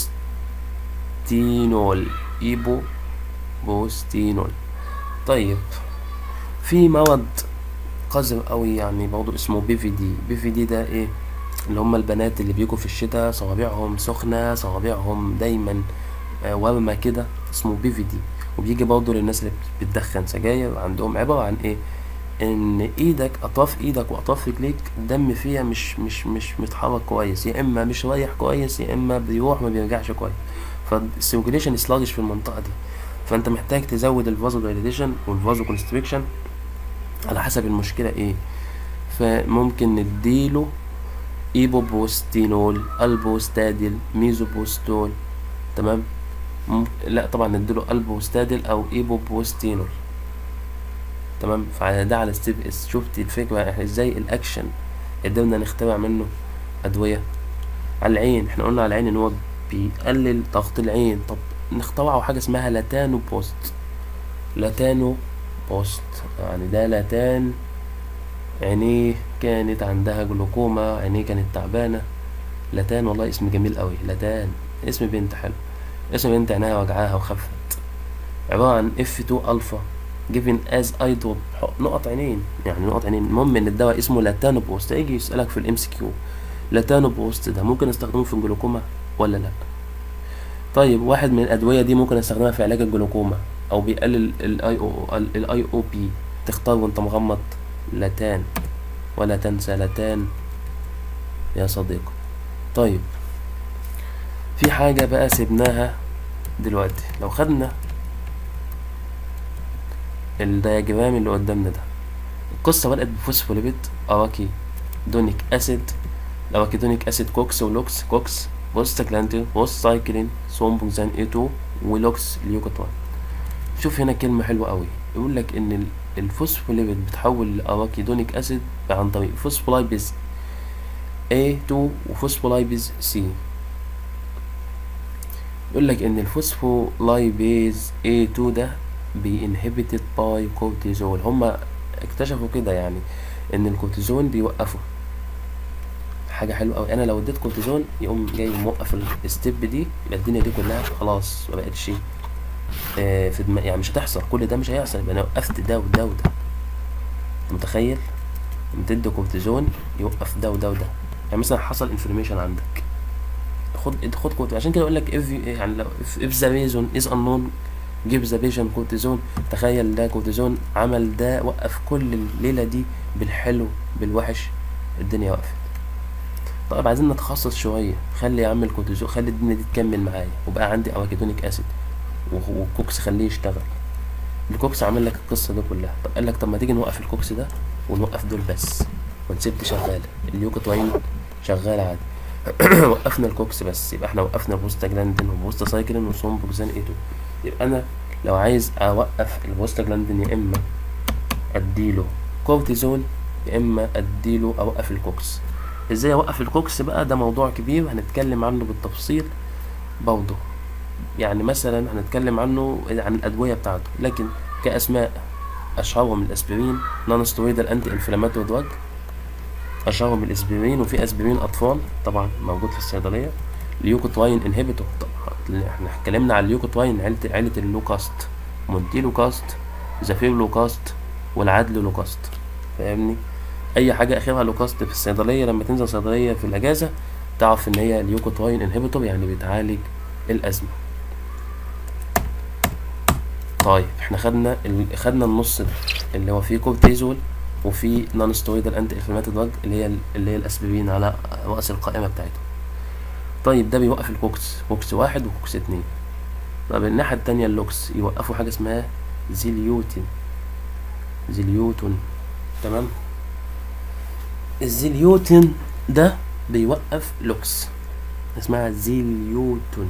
[SPEAKER 1] بوستينول ايبو بوستينول طيب في مرض قذر قوي يعني برضه اسمه بي في دي بي في دي ده ايه اللي هم البنات اللي بيجوا في الشتاء صوابعهم سخنة صوابعهم دايما آه ورمة كده اسمه بي في دي وبيجي برضه للناس اللي بتدخن سجاير عندهم عبارة عن ايه ان ايدك اطراف ايدك واطراف رجليك الدم فيها مش مش مش متحرك كويس يا اما مش رايح كويس يا اما بيروح ما بيرجعش كويس فالسيركيليشن سلاجش في المنطقه دي فانت محتاج تزود الفازو دايليتيشن والفازو كونستريكشن على حسب المشكله ايه فممكن نديله ايبوبوستينول البوستاديل ميزوبوستول تمام لا طبعا نديله البوستاديل او ايبوبوستينول تمام فعلى ده على ستيب اس شفت الفكرة احنا ازاي الاكشن قدرنا نخترع منه ادوية على العين احنا قلنا على العين ان هو بيقلل ضغط العين طب نخترعوا حاجة اسمها لاتانو بوست لاتانو بوست يعني ده لاتان عينيه كانت عندها جلوكوما عينيه كانت تعبانة لاتان والله اسم جميل قوي لاتان اسم بنت حلو اسم بنت عينها وجعاها وخفت عبارة عن اف 2 الفا given as eye drop نقط عينين يعني نقط عينين المهم ان الدواء اسمه لاتانو بوست هيجي يسألك في الام سي كيو لاتانو بوست ده ممكن استخدمه في الجلوكوما ولا لا طيب واحد من الادويه دي ممكن استخدمها في علاج الجلوكوما او بيقلل الاي او الاي او بي تختار وانت مغمض لتان ولا تنسى لتان يا صديقي طيب في حاجة بقى سيبناها دلوقتي لو خدنا الدياجرام اللي قدامنا ده القصة بدأت بفوسفوليبيد أراكي دونيك أسيد الأراكيدونيك أسيد كوكس ولوكس كوكس بوستاجلاندين بوستايكلين سومبوكسان اي 2 ولوكس ليوكوتوان شوف هنا كلمة حلوة قوي يقول لك إن ال- الفوسفوليبيد بتحول لأراكيدونيك أسيد عن طريق فوسفولايبيز A2 وفوسفولايبيز C يقول لك ان الفوسفولايبيز A2 ده بينهبتد باي كورتيزول هما اكتشفوا كده يعني ان الكورتيزون بيوقفه حاجة حلوة أوي أنا لو اديت كورتيزون يقوم جاي موقف الستيب دي يبقى الدنيا دي كلها خلاص ما بقتش آه، في دماغي يعني مش هتحصل كل ده مش هيحصل يبقى أنا وقفت ده وده وده أنت متخيل؟ لما تدي كورتيزون يوقف ده وده وده يعني مثلا حصل انفلاميشن عندك خد خد كورتيزون عشان كده اقول لك if you- يعني لو if, if the reason is unknown give the patient كورتيزون تخيل ده كورتيزون عمل ده وقف كل الليله دي بالحلو بالوحش الدنيا وقفت طيب عايزين نتخصص شويه خلي يا عم الكورتيزون خلي الدنيا دي تكمل معايا وبقى عندي اراكيدونيك اسيد والكوكس خليه يشتغل الكوكس عامل لك القصه دي كلها طب قال لك طب ما تيجي نوقف الكوكس ده ونوقف دول بس ونسيب دي شغاله اليوكوتوين شغال عادي وقفنا الكوكس بس يبقى احنا وقفنا البوستاجلاندين والبوستاسايكلين وسومبوكسان ايتو يبقى انا لو عايز اوقف البوستاجلاندين يا اما اديله كورتيزون يا اما اديله اوقف الكوكس ازاي اوقف الكوكس بقى ده موضوع كبير هنتكلم عنه بالتفصيل برضه يعني مثلا هنتكلم عنه عن الادويه بتاعته لكن كاسماء اشهرهم الاسبرين نون سترويدال انتي انفلاماتوري دراج اشهرهم الاسبرين وفي اسبرين اطفال طبعا موجود في الصيدليه ليوكوتواين انهبيتور طبعا احنا اتكلمنا على اليوكوتواين عيله عيله اللوكاست مونتي لوكاست زافير لوكاست والعدل لوكاست فاهمني اي حاجه اخرها لوكاست في الصيدليه لما تنزل صيدليه في الاجازه تعرف ان هي اليوكوتواين انهبيتور يعني بتعالج الازمه طيب احنا خدنا ال... خدنا النص ده اللي هو فيه كورتيزول وفي نون سترويدال انتي انفلاماتوري دراج اللي هي اللي هي الاسبرين على راس القائمه بتاعته طيب ده بيوقف الكوكس كوكس واحد وكوكس اتنين طب الناحيه التانية اللوكس يوقفوا حاجه اسمها زيليوتين زيليوتون تمام الزيليوتين ده بيوقف لوكس اسمها زيليوتون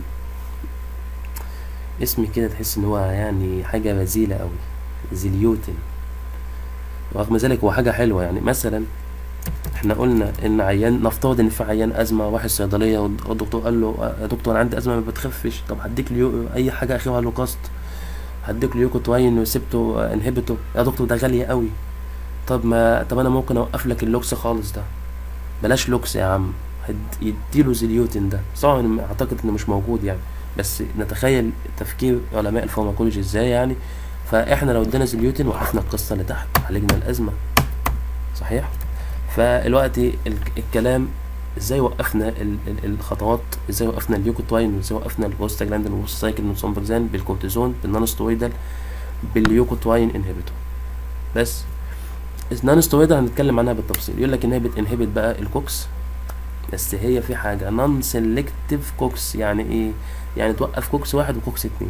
[SPEAKER 1] اسم كده تحس ان هو يعني حاجه بذيله قوي زيليوتين رغم ذلك هو حاجه حلوه يعني مثلا احنا قلنا ان عيان نفترض ان في عيان ازمه واحد صيدليه والدكتور قال له يا دكتور انا عندي ازمه ما بتخفش طب هديك ليو اي حاجه اخرها لوكاست هديك ليوكوتواين وسبته انهبته يا دكتور ده غاليه قوي طب ما طب انا ممكن اوقف لك اللوكس خالص ده بلاش لوكس يا عم هد- يديله زيليوتين ده طبعا اعتقد انه مش موجود يعني بس نتخيل تفكير علماء الفارماكولوجي ازاي يعني فاحنا لو ادينا زيليوتين وقفنا القصه اللي تحت عالجنا الازمه صحيح فالوقت ال- الكلام ازاي وقفنا ال- ال- الخطوات ازاي وقفنا اليوكوتواين وازاي وقفنا البوستاجلاندين والبوستايكلين والسومبرزان بالكورتيزون بالنون سترويدال باليوكوتواين انهبيتور بس النون سترويدال هنتكلم عنها بالتفصيل يقول لك ان هي بتنهبت بقى الكوكس بس هي في حاجه نون سيلكتيف كوكس يعني ايه يعني توقف كوكس واحد وكوكس اتنين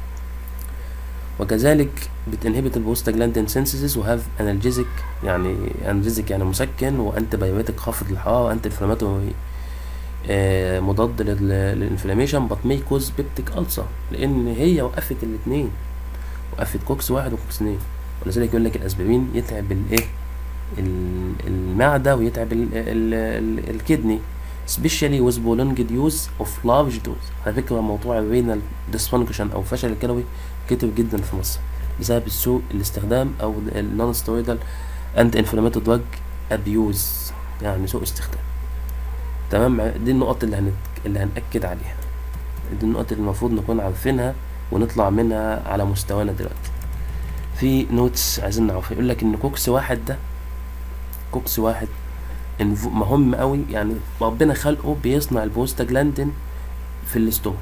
[SPEAKER 1] وكذلك بتنهبت البوستاجلاندين سينسيسيس وهاف انالجيزيك يعني انالجيزيك يعني مسكن وانتي بايوتيك خافض الحراره وانتي انفلاماتوري آه مضاد لل- للانفلاميشن بط مي كوز بيبتيك ألسر لان هي وقفت الاثنين وقفت كوكس واحد وكوكس اتنين ولذلك يقول لك الاسبرين يتعب الايه ال- المعده ويتعب ال- ال- ال- الكدني especially with prolonged use of large dose على فكرة موضوع الرينال dysfunction أو فشل الكلوي كتر جدا في مصر بسبب سوء الاستخدام أو النون سترويدال انتي انفلاماتوري دراج ابيوز يعني سوء استخدام تمام دي النقط اللي هنت... اللي هنأكد عليها دي النقط اللي المفروض نكون عارفينها ونطلع منها على مستوانا دلوقتي في نوتس عايزين نعرفها يقول لك ان كوكس واحد ده كوكس واحد إنف- مهم قوي يعني ربنا خلقه بيصنع البوستاجلاندين في الاستومك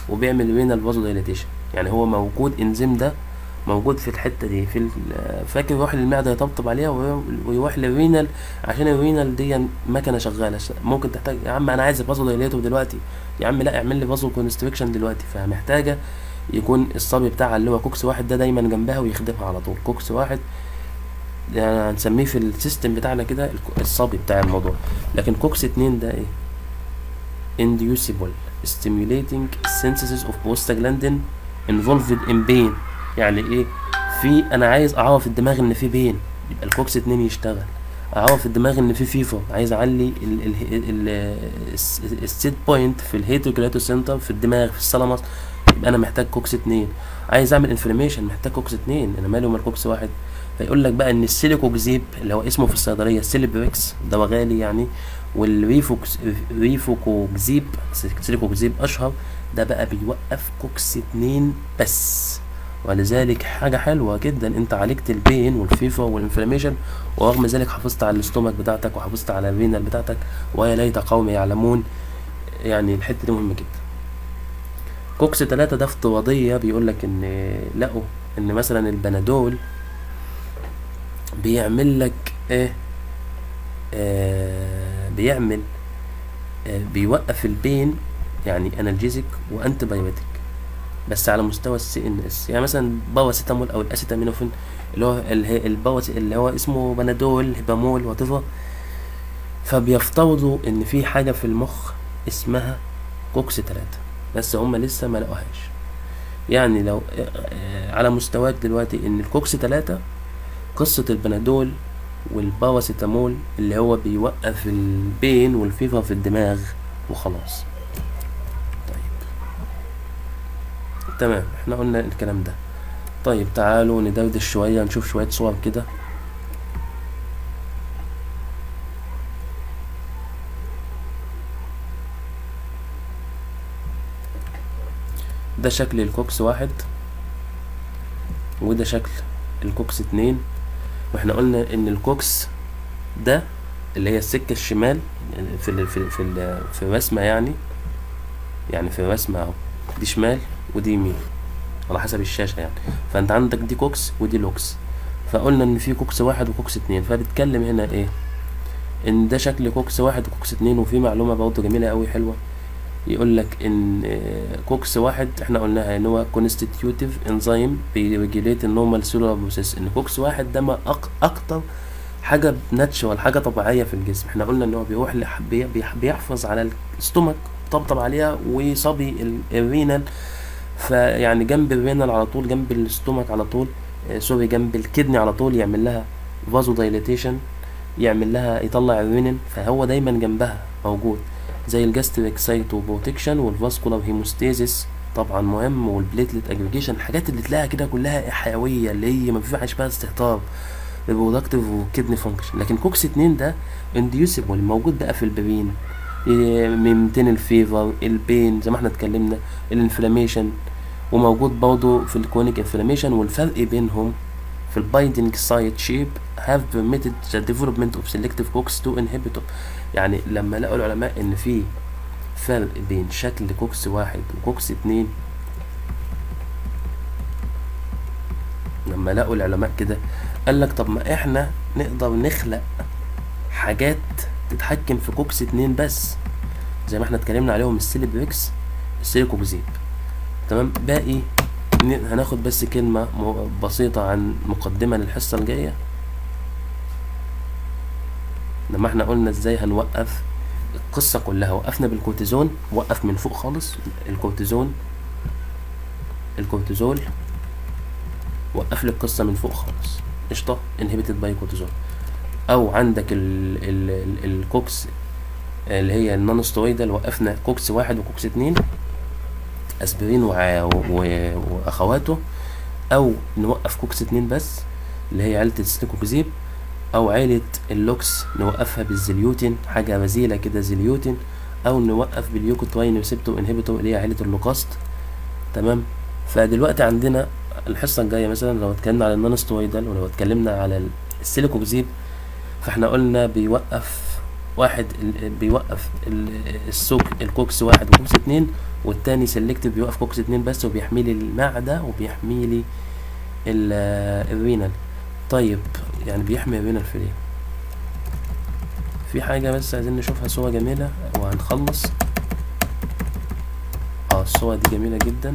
[SPEAKER 1] وبيعمل رينال فازو دايليتيشن يعني هو موجود انزيم ده موجود في الحته دي في ال- فاكر يروح للمعده يطبطب عليها وي- ويروح للرينال عشان الرينال دي مكنه شغاله ش- ممكن تحتاج يا عم انا عايز فازو دايليتور دلوقتي يا عم لا اعمل لي فازو كونستريكشن دلوقتي فمحتاجه يكون الصبي بتاعها اللي هو كوكس واحد ده دايما جنبها ويخدمها على طول كوكس واحد يعني هنسميه في السيستم بتاعنا كده الك- الصبي بتاع الموضوع لكن كوكس اتنين ده ايه inducible stimulating synthesis of prostaglandin involved in pain يعني ايه في انا عايز اعرف الدماغ ان في بين يبقى الكوكس اتنين يشتغل اعرف الدماغ ان في فيفر عايز اعلي ال- ال- ال- الس- السيت بوينت في الهيتوكلاتو سنتر في الدماغ في الثالاموس يبقى انا محتاج كوكس اتنين عايز اعمل انفلاميشن محتاج كوكس اتنين انا مالي ومال كوكس واحد فيقول لك بقى ان السيليكوكزيب اللي هو اسمه في الصيدليه سيليبريكس دواء غالي يعني والريفوكس ريفوكوكزيب سيليكوكزيب اشهر ده بقى بيوقف كوكس اتنين بس ولذلك حاجة حلوة جدا انت عالجت البين والفيفر والانفلاميشن ورغم ذلك حافظت على الاستومك بتاعتك وحافظت على الرينال بتاعتك ويا ليت قوم يعلمون يعني الحتة دي مهمة جدا كوكس تلاتة ده افتراضية بيقول لك ان لقوا ان مثلا البنادول بيعمل لك ايه آه بيعمل آه بيوقف البين يعني انالجيزك وانتي بايوتيك بس على مستوى السي ان اس يعني مثلا باواسيتامول او الاسيتامينوفين اللي هو اله- الباوس اللي هو اسمه بنادول هيبامول واتيفر فبيفترضوا ان في حاجه في المخ اسمها كوكس تلاتة بس هم لسه ما لقوهاش يعني لو آه، آه، على مستواك دلوقتي ان الكوكس تلاتة قصة البنادول والباواسيتامول اللي هو بيوقف البين والفيفر في الدماغ وخلاص طيب تمام احنا قلنا الكلام ده طيب تعالوا ندردش شوية نشوف شوية صور كده ده شكل الكوكس واحد وده شكل الكوكس اتنين واحنا قلنا ان الكوكس ده اللي هي السكة الشمال في ال في ال في, ال في الرسمة يعني يعني في الرسمة اهو دي شمال ودي يمين على حسب الشاشة يعني فانت عندك دي كوكس ودي لوكس فقلنا ان في كوكس واحد وكوكس اتنين فبتكلم هنا ايه ان ده شكل كوكس واحد وكوكس اتنين وفي معلومة برضه جميلة قوي حلوة يقول لك ان آه، كوكس واحد احنا قلناها ان هو constitutive enzyme بيريجوليت النورمال سيلولار بروسيس ان كوكس واحد ده ما أك اكتر حاجه ناتشورال حاجه طبيعيه في الجسم احنا قلنا ان هو بيروح لح- بي- بيح- بيحفظ على الاستومك طبطب عليها وصبي ال- الرينال فيعني جنب الرينال على طول جنب الاستومك على طول آه، سوري جنب الكدني على طول يعمل لها فازو دايليتيشن يعمل لها يطلع الرينين فهو دايما جنبها موجود زي الجاستريك سايتو بروتكشن والفاسكولار هيموستاسيس طبعا مهم والبليتلت اجريجيشن الحاجات اللي تلاقيها كده كلها حيويه اللي هي ما فيهاش بقى استهتار البرودكتيف والكدني فانكشن لكن كوكس اتنين ده انديوسيبل موجود بقى في البرين إيه، ميمتين الفيفر البين زي ما احنا اتكلمنا الانفلاميشن وموجود برضه في الكونيك انفلاميشن والفرق بينهم في البايندينج سايت شيب have permitted the development of selective COX2 inhibitor يعني لما لقوا العلماء ان في فرق بين شكل كوكس واحد وكوكس اتنين لما لقوا العلماء كده قال لك طب ما احنا نقدر نخلق حاجات تتحكم في كوكس اتنين بس زي ما احنا اتكلمنا عليهم السيليبريكس السيليكوكزيب تمام باقي ن- هناخد بس كلمة م- بسيطة عن مقدمة للحصة الجاية لما احنا قلنا ازاي هنوقف القصة كلها وقفنا بالكورتيزون وقف من فوق خالص الكورتيزون الكورتيزول وقف لي القصة من فوق خالص قشطة انهبيتد باي كورتيزون او عندك ال ال ال الكوكس اللي هي النون سترويدال وقفنا كوكس واحد وكوكس اتنين اسبرين وع- و- واخواته او نوقف كوكس اتنين بس اللي هي عيلة السليكوكزيب او عيلة اللوكس نوقفها بالزليوتين حاجة رزيلة كده زليوتين او نوقف باليوكوتراين ريسبتور انهبيتور اللي هي عيلة اللوكاست تمام فدلوقتي عندنا الحصة الجاية مثلا لو اتكلمنا على النون سترويدال ولو اتكلمنا على السيليكوكزيب فاحنا قلنا بيوقف واحد ال- بيوقف ال- السوك الكوكس واحد وكوكس اتنين والتاني سيلكتيف بيوقف كوكس اتنين بس وبيحمي لي المعدة وبيحمي لي ال- الرينال طيب يعني بيحمي الرينال في ايه في حاجة بس عايزين نشوفها صورة جميلة وهنخلص اه الصورة دي جميلة جدا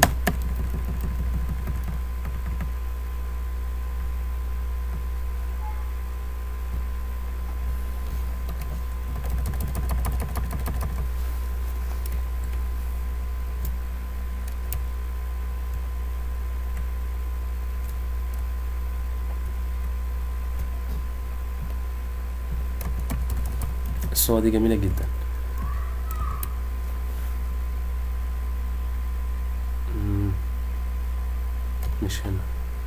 [SPEAKER 1] الصورة دي جميلة جدا مم. مش هنا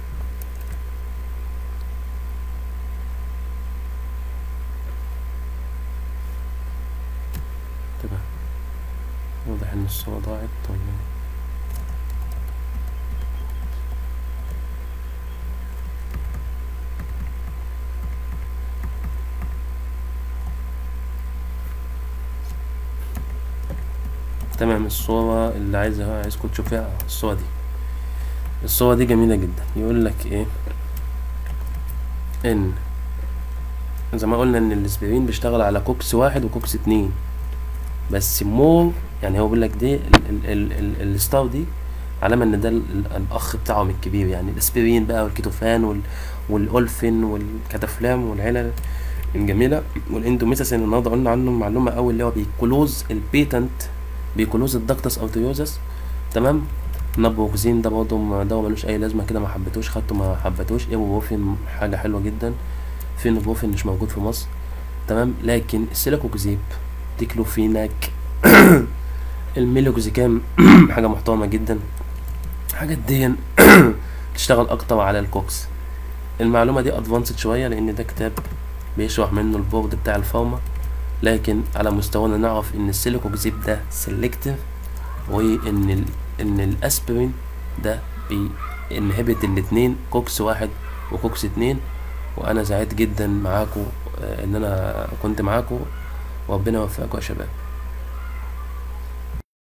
[SPEAKER 1] تمام واضح ان الصورة ضاعت طيب تمام الصورة اللي عايزها عايزكم تشوفوها الصورة دي الصورة دي جميلة جدا يقول لك ايه ان زي ما قلنا ان الاسبرين بيشتغل على كوكس واحد وكوكس اتنين بس مور يعني هو بيقول لك دي ال- ال- ال- ال- الستار دي علامة ان ده ال- ال- الاخ بتاعهم الكبير يعني الاسبرين بقى والكيتوفان وال والاولفين والكتافلام والعلل الجميلة والاندوميساسين النهارده قلنا عنه معلومة أوي اللي هو بيكلوز البيتنت بيكلوز الدكتس ارتيوزس تمام نابوكسين ده برضه ما- دواء ملوش اي لازمه كده ما حبيتوش خدته ما حبيتوش ايبوبروفين حاجه حلوه جدا فينوبروفين مش موجود في مصر تمام لكن السيلاكوكزيب ديكلوفيناك الميلوكزيكام حاجه محترمه جدا حاجات دي تشتغل اكتر على الكوكس المعلومه دي ادفانسد شويه لان ده كتاب بيشرح منه البورد بتاع الفارما لكن على مستوانا نعرف ان السيليكوكزيب ده سيلكتيف وان ال... ان الاسبرين ده بي انهبت الاتنين كوكس واحد وكوكس اتنين وانا سعيد جدا معاكم آه، ان انا كنت معاكم وربنا يوفقكم يا شباب